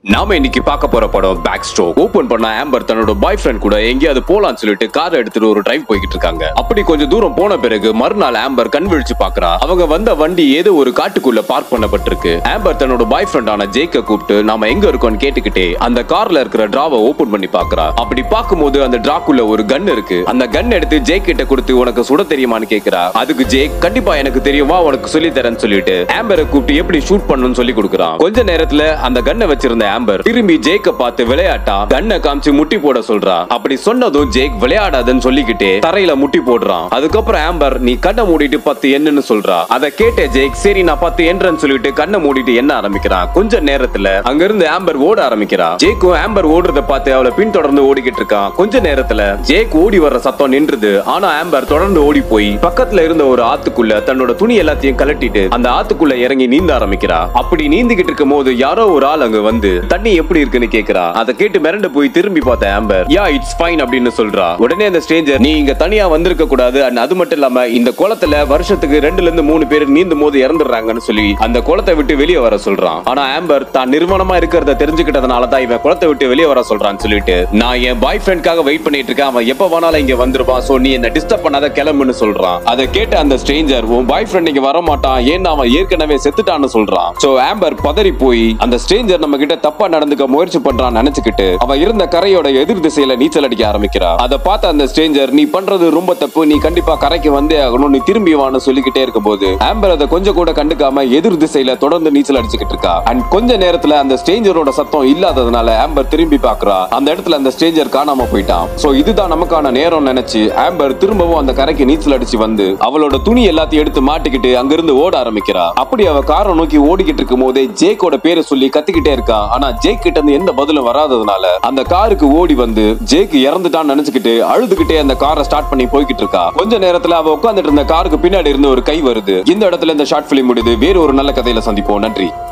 நாம இன்னைக்கு பார்க்க போற படம் பேக் ஸ்ட்ரோக் ஓபன் பண்ண ஆம்பர் தன்னோட பாய் ஃப்ரெண்ட் கூட எங்கேயாவது போலான்னு சொல்லிட்டு கார் எடுத்துட்டு ஒரு டிரைவ் போய்கிட்டு இருக்காங்க அப்படி கொஞ்சம் தூரம் போன பிறகு மறுநாள் ஆம்பர் கண் விழிச்சு பாக்குறா அவங்க வந்த வண்டி ஏதோ ஒரு காட்டுக்குள்ள பார்க் பண்ணப்பட்டிருக்கு ஆம்பர் தன்னோட பாய் ஃப்ரெண்டான ஜேக்க கூப்பிட்டு நாம எங்க இருக்கோம்னு கேட்டுக்கிட்டே அந்த கார்ல இருக்கிற டிராவை ஓபன் பண்ணி பாக்குறா அப்படி பார்க்கும்போது அந்த டிராக்குள்ள ஒரு கன் இருக்கு அந்த கன் எடுத்து ஜேக் கிட்ட கொடுத்து உனக்கு சுட தெரியுமான்னு கேக்குறா அதுக்கு ஜேக் கண்டிப்பா எனக்கு தெரியுமா உனக்கு சொல்லி தரேன்னு சொல்லிட்டு ஆம்பரை கூப்பிட்டு எப்படி ஷூட் பண்ணணும்னு சொல்லி கொடுக்குறான் கொஞ்ச நேரத்துல அந்த கன்னை வச்சிருந்த ஆம்பர் திரும்பி ஜேக்க பார்த்து விளையாட்டா கன்னை காமிச்சு முட்டி போட சொல்றா அப்படி சொன்னதும் ஜேக் விளையாடாதன்னு சொல்லிக்கிட்டே தரையில முட்டி போடுறான் அதுக்கப்புறம் ஆம்பர் நீ கண்ணை மூடிட்டு பத்து என்னன்னு சொல்றா அதை கேட்ட ஜேக் சரி நான் பத்து என்றன்னு சொல்லிட்டு கண்ணை மூடிட்டு என்ன ஆரம்பிக்கிறான் கொஞ்ச நேரத்துல அங்க இருந்து ஆம்பர் ஓட ஆரம்பிக்கிறா ஜேக்கும் ஆம்பர் ஓடுறத பார்த்து அவளை பின்தொடர்ந்து ஓடிக்கிட்டு இருக்கான் கொஞ்ச நேரத்துல ஜேக் ஓடி வர்ற சத்தம் நின்றுது ஆனா ஆம்பர் தொடர்ந்து ஓடி போய் பக்கத்துல இருந்த ஒரு ஆத்துக்குள்ள தன்னோட துணி எல்லாத்தையும் கலட்டிட்டு அந்த ஆத்துக்குள்ள இறங்கி நீந்த ஆரம்பிக்கிறா அப்படி நீந்திக்கிட்டு இருக்கும் போது யாரோ ஒரு ஆள் அங்க வந்து தண்ணி எப்படி இருக்குன்னு கேக்குறா அதை கேட்டு மிரண்டு போய் திரும்பி பார்த்த ஆம்பர் யா இட்ஸ் ஃபைன் அப்படின்னு சொல்றா உடனே அந்த ஸ்ட்ரேஞ்சர் நீ இங்க தனியா வந்திருக்க கூடாது and அது மட்டும் இல்லாம இந்த குளத்துல வருஷத்துக்கு ரெண்டுல இருந்து மூணு பேர் நீந்தும் போது இறந்துடுறாங்கன்னு சொல்லி அந்த குளத்தை விட்டு வெளியே வர சொல்றான் ஆனா ஆம்பர் தான் நிர்வாணமா இருக்கிறத தெரிஞ்சுக்கிட்டதுனால தான் இவன் குளத்தை விட்டு வெளியே வர சொல்றான்னு சொல்லிட்டு நான் என் பாய் ஃப்ரெண்ட்காக வெயிட் பண்ணிட்டு இருக்கேன் அவன் எப்ப வேணாலும் இங்க வந்துருவான் சோ நீ என்ன டிஸ்டர்ப் பண்ணாத கிளம்புன்னு சொல்றான் அதை கேட்ட அந்த ஸ்ட்ரேஞ்சர் உன் பாய் ஃப்ரெண்ட் இங்க வர மாட்டான் ஏன்னா அவன் ஏற்கனவே செத்துட்டான்னு சொல்றான் சோ ஆம்பர் பதறி போய் அந்த ஸ்ட்ரேஞ்சர் நம்ம கிட்ட தப்பா நடந்துக்க முயற்சி பண்றான்னு நினைச்சுக்கிட்டு அவ இருந்த கரையோட எதிர் திசையில நீச்சல் அடிக்க ஆரம்பிக்கிறா அதை பார்த்த அந்த ஸ்ட்ரேஞ்சர் நீ பண்றது ரொம்ப தப்பு நீ கண்டிப்பா கரைக்கு வந்தே ஆகணும் நீ திரும்பி வான்னு சொல்லிக்கிட்டே இருக்கும்போது ஆம்பர் அதை கொஞ்சம் கூட கண்டுக்காம எதிர் திசையில தொடர்ந்து நீச்சல் அடிச்சுக்கிட்டு இருக்கா அண்ட் கொஞ்ச நேரத்துல அந்த ஸ்ட்ரேஞ்சரோட சத்தம் இல்லாததுனால ஆம்பர் திரும்பி பாக்குறா அந்த இடத்துல அந்த ஸ்ட்ரேஞ்சர் காணாம போயிட்டான் சோ இதுதான் நமக்கான நேரம் நினைச்சு ஆம்பர் திரும்பவும் அந்த கரைக்கு நீச்சல் அடிச்சு வந்து அவளோட துணி எல்லாத்தையும் எடுத்து மாட்டிக்கிட்டு அங்கிருந்து ஓட ஆரம்பிக்கிறா அப்படி அவ காரை நோக்கி ஓடிக்கிட்டு இருக்கும் போதே ஜேக்கோட பேரை சொல்லி கத்திக்கிட்டே இருக்கா ஆனா ஜேக் கிட்ட இருந்து எந்த பதிலும் வராததுனால அந்த காருக்கு ஓடி வந்து ஜேக் இறந்துட்டான்னு நினைச்சுக்கிட்டு அழுதுகிட்டே அந்த காரை ஸ்டார்ட் பண்ணி போய்கிட்டு இருக்கா கொஞ்ச நேரத்துல அவ உட்கார்ந்துட்டு இருந்த காருக்கு பின்னாடி இருந்து ஒரு கை வருது இந்த இடத்துல இந்த ஷார்ட் பிலிம் முடியுது வேற ஒரு நல்ல கதையில சந்திப்போம் நன்றி